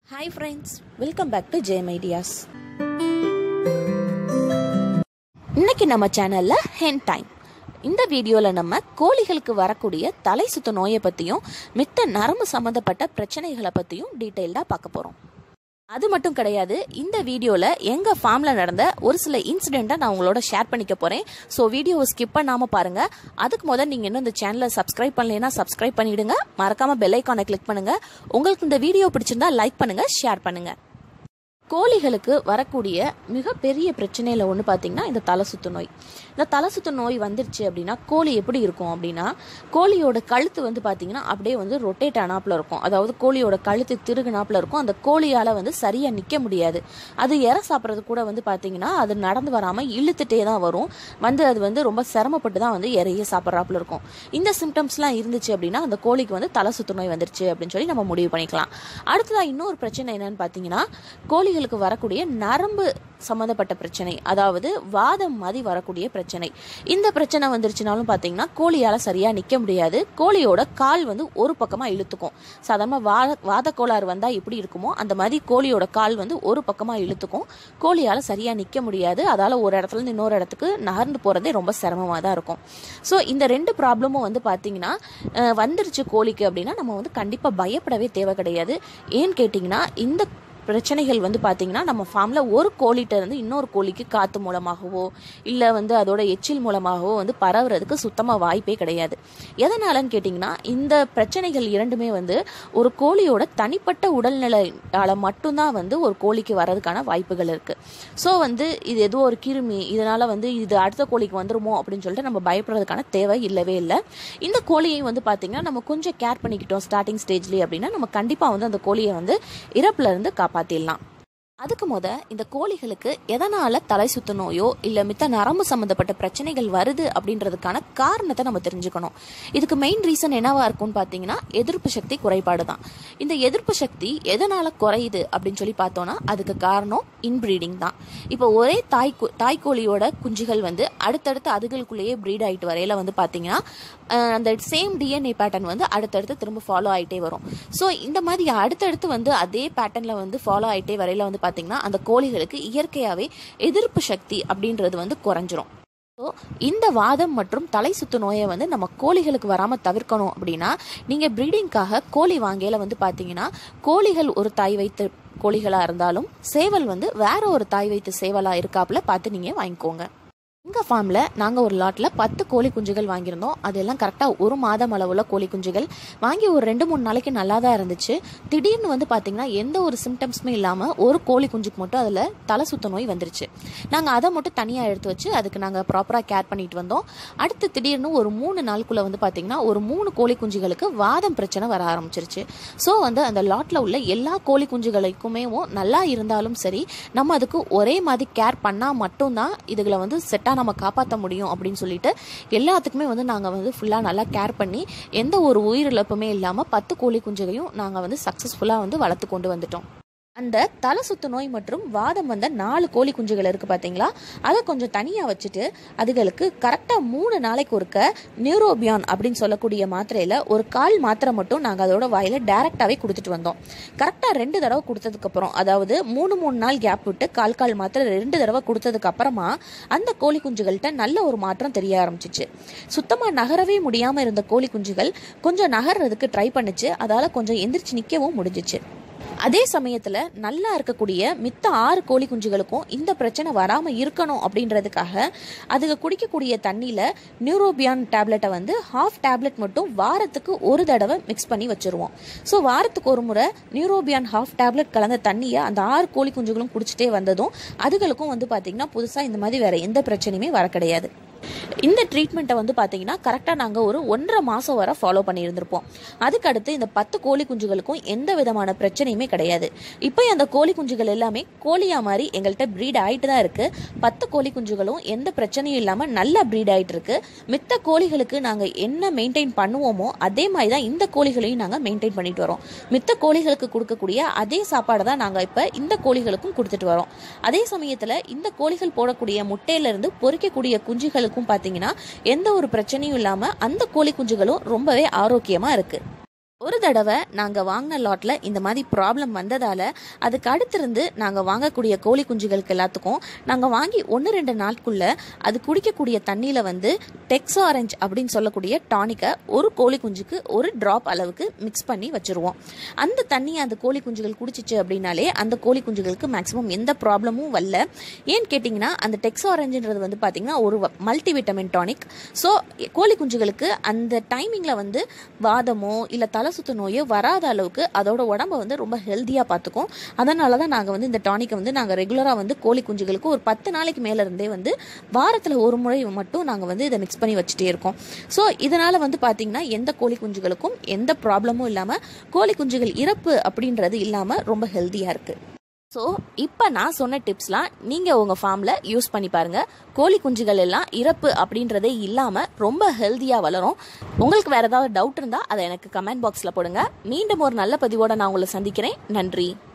hi friends welcome back to Jeyam ideas இன்னைக்கு நம்ம சேனல்ல ஹென் டைம் இந்த வீடியோவில் நம்ம கோழிகளுக்கு வரக்கூடிய தலை சுத்த நோயை பற்றியும் மித்த நரம்பு சம்மந்தப்பட்ட பிரச்சனைகளை பற்றியும் டீட்டெயில்டாக பார்க்க போகிறோம் அது மட்டும் கிடையாது இந்த வீடியோவில் எங்கள் ஃபார்மில் நடந்த ஒரு சில இன்சிடெண்ட்டை நான் உங்களோட ஷேர் பண்ணிக்க போகிறேன் ஸோ வீடியோவை ஸ்கிப் பண்ணாமல் பாருங்கள் அதுக்கு முதல் நீங்கள் இன்னும் இந்த சேனலை சப்ஸ்கிரைப் பண்ணலைன்னா சப்ஸ்கிரைப் பண்ணிவிடுங்க மறக்காமல் பெல் ஐக்கானை கிளிக் பண்ணுங்கள் உங்களுக்கு இந்த வீடியோ பிடிச்சிருந்தா லைக் பண்ணுங்கள் ஷேர் பண்ணுங்கள் கோழிகளுக்கு வரக்கூடிய மிகப்பெரிய பிரச்சனையில் ஒன்று பார்த்தீங்கன்னா இந்த தலை சுத்து நோய் இந்த தலை சுத்து நோய் வந்துருச்சு அப்படின்னா கோழி எப்படி இருக்கும் அப்படின்னா கோழியோட கழுத்து வந்து பார்த்தீங்கன்னா அப்படியே வந்து ரொட்டேட் ஆனாப்பில் இருக்கும் அதாவது கோழியோட கழுத்து திருகுனாப்பில் இருக்கும் அந்த கோழியால் வந்து சரியாக நிற்க முடியாது அது இற சாப்பிட்றது கூட வந்து பார்த்தீங்கன்னா அது நடந்து வராமல் இழுத்துட்டே தான் வரும் வந்து அது வந்து ரொம்ப சிரமப்பட்டு தான் வந்து இறைய சாப்பிட்றாப்புல இருக்கும் இந்த சிம்டம்ஸ்லாம் இருந்துச்சு அப்படின்னா அந்த கோழிக்கு வந்து தலை சுத்து நோய் வந்துருச்சு அப்படின்னு சொல்லி நம்ம முடிவு பண்ணிக்கலாம் அடுத்ததாக இன்னொரு பிரச்சனை என்னன்னு பார்த்தீங்கன்னா கோழிகளுக்கு வரக்கூடிய நரம்பு சம்மந்தப்பட்ட பிரச்சனை அதாவது வாதம் மாதிரி வரக்கூடிய பிரச்சனை இந்த பிரச்சனை வந்துருச்சுனாலும் பார்த்தீங்கன்னா கோழியால் சரியாக நிற்க முடியாது கோழியோட கால் வந்து ஒரு பக்கமாக இழுத்துக்கும் சாதாரண வாத வாத கோளாறு வந்தால் எப்படி இருக்குமோ அந்த மாதிரி கோழியோட கால் வந்து ஒரு பக்கமாக இழுத்துக்கும் கோழியால் சரியாக நிற்க முடியாது அதால் ஒரு இடத்துல இருந்து இன்னொரு இடத்துக்கு நகர்ந்து போகிறதே ரொம்ப சிரமமாக தான் இருக்கும் ஸோ இந்த ரெண்டு ப்ராப்ளமும் வந்து பார்த்தீங்கன்னா அஹ், வந்துருச்சு கோழிக்கு அப்படின்னா நம்ம வந்து கண்டிப்பாக பயப்படவே தேவை கிடையாது ஏன்னு கேட்டிங்கன்னா இந்த பிரச்சனைகள் வந்து பார்த்தீங்கன்னா நம்ம ஃபார்மில் ஒரு கோழிட்ட இருந்து இன்னொரு கோழிக்கு காற்று மூலமாகவோ இல்லை வந்து அதோட எச்சில் மூலமாகவோ வந்து பரவுறதுக்கு சுத்தமாக வாய்ப்பே கிடையாது எதனாலன்னு கேட்டிங்கன்னா இந்த பிரச்சனைகள் இரண்டுமே வந்து ஒரு கோழியோட தனிப்பட்ட உடல்நிலையால் மட்டும்தான் வந்து ஒரு கோழிக்கு வர்றதுக்கான வாய்ப்புகள் இருக்குது ஸோ வந்து இது ஏதோ ஒரு கிருமி இதனால் வந்து இது அடுத்த கோழிக்கு வந்துருமோ அப்படின்னு சொல்லிட்டு நம்ம பயப்படுறதுக்கான தேவை இல்லவே இல்லை இந்த கோழியை வந்து பார்த்திங்கன்னா நம்ம கொஞ்சம் கேர் பண்ணிக்கிட்டோம் ஸ்டார்டிங் ஸ்டேஜ்லேயே அப்படின்னா நம்ம கண்டிப்பாக வந்து அந்த கோழியை வந்து இறப்புல இருந்து காப்பாற்றிடலாம் அதுக்கு முத இந்த கோழிகளுக்கு எதனால தலை சுத்து நோயோ இல்ல மித்த நரம்பு சம்பந்தப்பட்ட பிரச்சனைகள் வருது அப்படின்றதுக்கான காரணத்தை நம்ம தெரிஞ்சுக்கணும் இதுக்கு மெயின் ரீசன் என்னவா இருக்கும்னு பாத்தீங்கன்னா எதிர்ப்பு சக்தி குறைபாடு தான் இந்த எதிர்ப்பு சக்தி எதனால குறையுது அப்படின்னு சொல்லி பார்த்தோம்னா அதுக்கு காரணம் இன்பிரீடிங் தான் இப்போ ஒரே தாய் கு- தாய்க்கோழியோட குஞ்சுகள் வந்து அடுத்தடுத்து அதுகளுக்குள்ளேயே ப்ரீட் ஆயிட்டு வரையில வந்து பாத்தீங்கன்னா அஹ், அந்த சேம் டிஎன்ஏ பேட்டர்ன் வந்து அடுத்தடுத்து திரும்ப ஃபாலோ ஆயிட்டே வரும் ஸோ இந்த மாதிரி அடுத்தடுத்து வந்து அதே பேட்டர்னில் வந்து ஃபாலோ ஆயிட்டே வரையில வந்து பார்த்தீங்கன்னா அந்த கோழிகளுக்கு இயற்கையாகவே எதிர்ப்பு சக்தி அப்படின்றது வந்து குறைஞ்சிரும் ஸோ இந்த வாதம் மற்றும் தலை சுத்து நோயை வந்து நம்ம கோழிகளுக்கு வராமல் தவிர்க்கணும் அப்படின்னா நீங்கள் ப்ரீடிங்காக கோழி வாங்கையில் வந்து பார்த்தீங்கன்னா கோழிகள் ஒரு தாய் வைத்து கோழிகளாக இருந்தாலும் சேவல் வந்து வேற ஒரு தாய் வைத்து சேவலாக இருக்காப்புல பார்த்து நீங்கள் வாங்கிக்கோங்க எங்கள் ஃபார்மில் நாங்கள் ஒரு லாட்டில் பத்து கோழி குஞ்சுகள் வாங்கியிருந்தோம் அதெல்லாம் கரெக்டாக ஒரு மாதம் அளவுள்ள கோழி குஞ்சுகள் வாங்கி ஒரு ரெண்டு மூணு நாளைக்கு நல்லா தான் இருந்துச்சு திடீர்னு வந்து பார்த்திங்கன்னா எந்த ஒரு சிம்டம்ஸுமே இல்லாமல் ஒரு கோழி குஞ்சுக்கு மட்டும் அதில் தலை சுத்த நோய் வந்துருச்சு நாங்கள் அதை மட்டும் தனியாக எடுத்து வச்சு அதுக்கு நாங்கள் ப்ராப்பராக கேர் பண்ணிட்டு வந்தோம் அடுத்து திடீர்னு ஒரு மூணு நாளுக்குள்ளே வந்து பார்த்திங்கன்னா ஒரு மூணு கோழி குஞ்சுகளுக்கு வாதம் பிரச்சனை வர ஆரம்பிச்சிருச்சு ஸோ வந்து அந்த லாட்டில் உள்ள எல்லா கோழி குஞ்சுகளுக்குமே நல்லா இருந்தாலும் சரி நம்ம அதுக்கு ஒரே மாதிரி கேர் பண்ணால் மட்டும்தான் இதுகளை வந்து செட்டாக நம்ம காப்பாற்ற முடியும் அப்படின்னு சொல்லிட்டு எல்லாத்துக்குமே வந்து நாங்கள் வந்து ஃபுல்லாக நல்லா கேர் பண்ணி எந்த ஒரு உயிரிழப்புமே இல்லாமல் பத்து கோழி குஞ்சுகளையும் நாங்கள் வந்து சக்ஸஸ்ஃபுல்லாக வந்து வளர்த்து கொண்டு வந்துட்டோம் அந்த தலை சுத்து நோய் மற்றும் வாதம் வந்த நாலு கோழி குஞ்சுகள் இருக்குது பார்த்தீங்களா அதை கொஞ்சம் தனியாக வச்சுட்டு அதுகளுக்கு கரெக்டாக மூணு நாளைக்கு ஒருக்க நியூரோபியான் அப்படின்னு சொல்லக்கூடிய மாத்திரையில் ஒரு கால் மாத்திரை மட்டும் நாங்கள் அதோட வாயில் டேரெக்டாகவே கொடுத்துட்டு வந்தோம் கரெக்டாக ரெண்டு தடவை கொடுத்ததுக்கப்புறம் அதாவது மூணு மூணு நாள் கேப் விட்டு கால் கால் மாத்திரை ரெண்டு தடவை கொடுத்ததுக்கு அப்புறமா அந்த கோழி குஞ்சுகள்கிட்ட நல்ல ஒரு மாற்றம் தெரிய ஆரம்பிச்சிச்சு சுத்தமாக நகரவே முடியாமல் இருந்த கோழி குஞ்சுகள் கொஞ்சம் நகர்றதுக்கு ட்ரை பண்ணுச்சு அதால் கொஞ்சம் எந்திரிச்சு நிற்கவும் முடிஞ்சிச்சு அதே சமயத்தில் நல்லா இருக்கக்கூடிய மித்த ஆறு கோழி குஞ்சுகளுக்கும் இந்த பிரச்சனை வராமல் இருக்கணும் அப்படின்றதுக்காக அதுங்க குடிக்கக்கூடிய தண்ணியில் நியூரோபியான் டேப்லெட்டை வந்து ஹாஃப் டேப்லெட் மட்டும் வாரத்துக்கு ஒரு தடவை மிக்ஸ் பண்ணி வச்சுருவோம் ஸோ வாரத்துக்கு ஒரு முறை நியூரோபியான் ஹாஃப் டேப்லெட் கலந்த தண்ணியை அந்த ஆறு கோழி குஞ்சுகளும் குடிச்சிட்டே வந்ததும் அதுகளுக்கும் வந்து பார்த்திங்கன்னா புதுசாக இந்த மாதிரி வேறு எந்த பிரச்சனையுமே வர கிடையாது இந்த ட்ரீட்மெண்ட்டை வந்து பார்த்தீங்கன்னா கரெக்டாக நாங்கள் ஒரு ஒன்றரை மாதம் வரை ஃபாலோ பண்ணியிருந்திருப்போம் அதுக்கடுத்து இந்த பத்து கோழி குஞ்சுகளுக்கும் எந்த விதமான பிரச்சனையுமே கிடையாது இப்போ அந்த கோழி குஞ்சுகள் எல்லாமே கோழியா மாதிரி எங்கள்கிட்ட ப்ரீட் ஆகிட்டு தான் இருக்குது பத்து கோழி குஞ்சுகளும் எந்த பிரச்சனையும் இல்லாமல் நல்லா ப்ரீட் ஆகிட்டு இருக்கு மித்த கோழிகளுக்கு நாங்கள் என்ன மெயின்டைன் பண்ணுவோமோ அதே மாதிரி தான் இந்த கோழிகளையும் நாங்கள் மெயின்டைன் பண்ணிட்டு வரோம் மித்த கோழிகளுக்கு கொடுக்கக்கூடிய அதே சாப்பாடு தான் நாங்கள் இப்போ இந்த கோழிகளுக்கும் கொடுத்துட்டு வரோம் அதே சமயத்தில் இந்த கோழிகள் போடக்கூடிய முட்டையிலிருந்து பொறிக்கக்கூடிய குஞ்சுகளுக்கும் பார்த்தீங்கன்னா எந்த ஒரு பிரச்சனையும் இல்லாமல் அந்த கோழி குஞ்சுகளும் ரொம்பவே ஆரோக்கியமாக இருக்குது ஒரு தடவை நாங்கள் வாங்கின லாட்டில் இந்த மாதிரி ப்ராப்ளம் வந்ததால் அதுக்கு அடுத்திருந்து நாங்கள் வாங்கக்கூடிய கோழி குஞ்சுகளுக்கு எல்லாத்துக்கும் நாங்கள் வாங்கி ஒன்று ரெண்டு நாட்குள்ளே அது குடிக்கக்கூடிய தண்ணியில் வந்து டெக்ஸ் ஆரஞ்ச் அப்படின்னு சொல்லக்கூடிய டானிக்கை ஒரு கோழி குஞ்சுக்கு ஒரு ட்ராப் அளவுக்கு மிக்ஸ் பண்ணி வச்சுருவோம் அந்த தண்ணியை அந்த கோழி குஞ்சுகள் குடிச்சிச்சு அப்படின்னாலே அந்த கோழி குஞ்சுகளுக்கு மேக்ஸிமம் எந்த ப்ராப்ளமும் வரல ஏன்னு கேட்டிங்கன்னா அந்த டெக்ஸ் ஆரஞ்சுன்றது வந்து பார்த்திங்கன்னா ஒரு மல்டி விட்டமின் டானிக் ஸோ கோழி குஞ்சுகளுக்கு அந்த டைமிங்கில் வந்து வாதமோ இல்லை தலை சுத்து நோயோ வராத அளவுக்கு அதோட உடம்ப வந்து ரொம்ப ஹெல்த்தியாக பார்த்துக்கும் அதனால தான் நாங்கள் வந்து இந்த டானிக்கை வந்து நாங்கள் ரெகுலராக வந்து கோழி குஞ்சுகளுக்கு ஒரு பத்து நாளைக்கு மேலே இருந்தே வந்து வாரத்தில் ஒரு முறை மட்டும் நாங்கள் வந்து இதை மிக்ஸ் பண்ணி வச்சுட்டே இருக்கோம் ஸோ இதனால் வந்து பார்த்திங்கன்னா எந்த கோழி குஞ்சுகளுக்கும் எந்த ப்ராப்ளமும் இல்லாமல் கோழி குஞ்சுகள் இறப்பு அப்படின்றது இல்லாமல் ரொம்ப ஹெல்த்தியாக இருக்குது ஸோ இப்போ நான் சொன்ன டிப்ஸ்லாம் நீங்கள் உங்கள் ஃபார்மில் யூஸ் பண்ணி பாருங்கள் கோழி குஞ்சுகள் எல்லாம் இறப்பு அப்படின்றதே இல்லாமல் ரொம்ப ஹெல்த்தியாக வளரும் உங்களுக்கு வேறு ஏதாவது டவுட் இருந்தால் அதை எனக்கு கமெண்ட் பாக்ஸில் போடுங்க மீண்டும் ஒரு நல்ல பதிவோடு நான் உங்களை சந்திக்கிறேன் நன்றி